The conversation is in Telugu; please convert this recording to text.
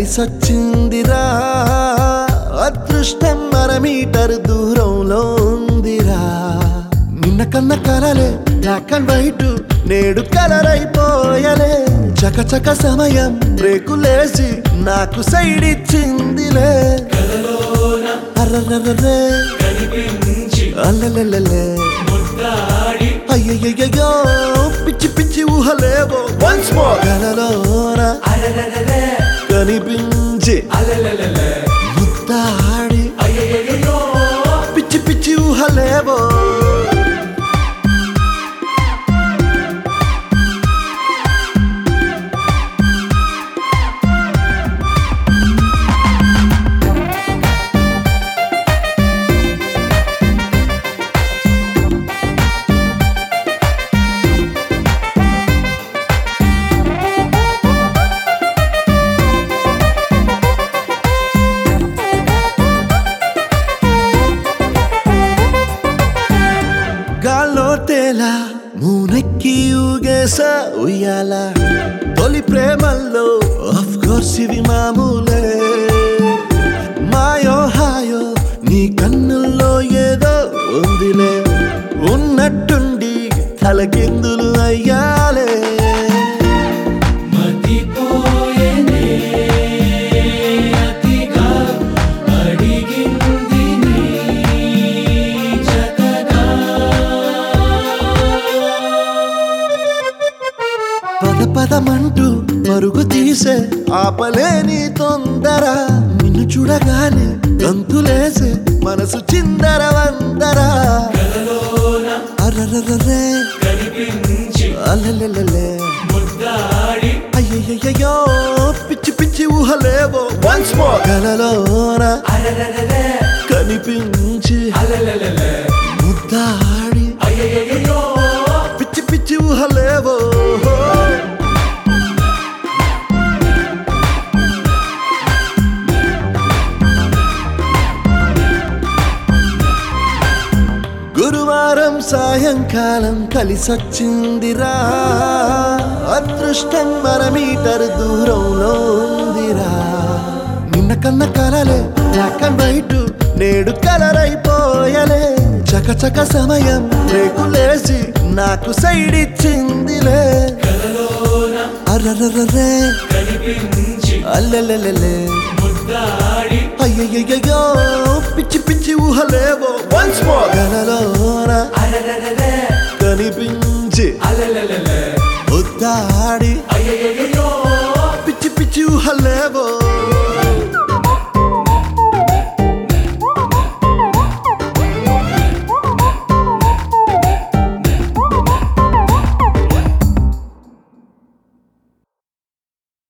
కలిసొచ్చిందిరా అదృష్టం అర మీటర్ దూరంలో ఉందిరా నిన్న కన్న కలలే బ్లాక్ అండ్ వైట్ నేడు కలర్ అయిపోయలే చకచక సమయం బ్రేకులేసి నాకు సైడ్ ఇచ్చిందిలే కలలోన అర్రర్రర్రే కనిపించి అల్లెల్లెల్లె ముద్దాడి అయ్యయ్యయ్యో పిచ్చి పిచ్చి ఊహలేవో వన్స్ మోర్ కలలోన అరరరరే కనిపించి అలలలలే ముద్దాడి అయ్యయ్యయ్యో పిచ్చి పిచ్చి ఊహలేవో గాల్లో తేలా మూనెక్కి ఊగేసా ఉయ్యాల తొలి ప్రేమల్లో ఆఫ్ కోర్స్ ఇవి మామూలే మాయో హాయో నీ కన్నుల్లో ఏదో ఉందిలే ఉన్నట్టుండి తలకిందులు అయ్యాలే మతిపోయేనే అతిగా అడిగింది నీ జతగా పద పదమంటూ పరుగు తీసే ఆపలేని తొందర నిన్ను చూడగానే గంతులేసే మనసు చిందర వందరా కలలోన అర్రర్రర్రే కనిపించి అల్లెల్లెల్లె ముద్దాడి అయ్యయ్యయ్యో పిచ్చి పిచ్చి ఊహలేవో వన్స్ మోర్ కలలోన అరరరరే కనిపించి అలలలలే ముద్దాడి అయ్యయ్యయ్యో పిచ్చి పిచ్చి ఊహలేవో గురువారం సాయంకాలం కలిసొచ్చిందిరా అదృష్టం మన మీటర్ దూరంలో ఉందిరా నిన్న కన్న కలలే బ్లాక్ అండ్ వైట్ నేడు కలర్ అయిపోయలే చకచక సమయం రేకులేసి నాకు సైడ్ ఇచ్చిందిలే కలలోన అర్రర్రర్రే కనిపించి అల్లెల్లెల్లె ముద్దాడి అయ్యయ్యయ్యో పిచ్చి పిచ్చి ఊహలేవో వన్స్ మోర్ కలలోన అరరరరే కనిపించి అలలలలే ముద్దాడి అయ్యయ్యయ్యో పిచ్చి పిచ్చి ఊహలేవో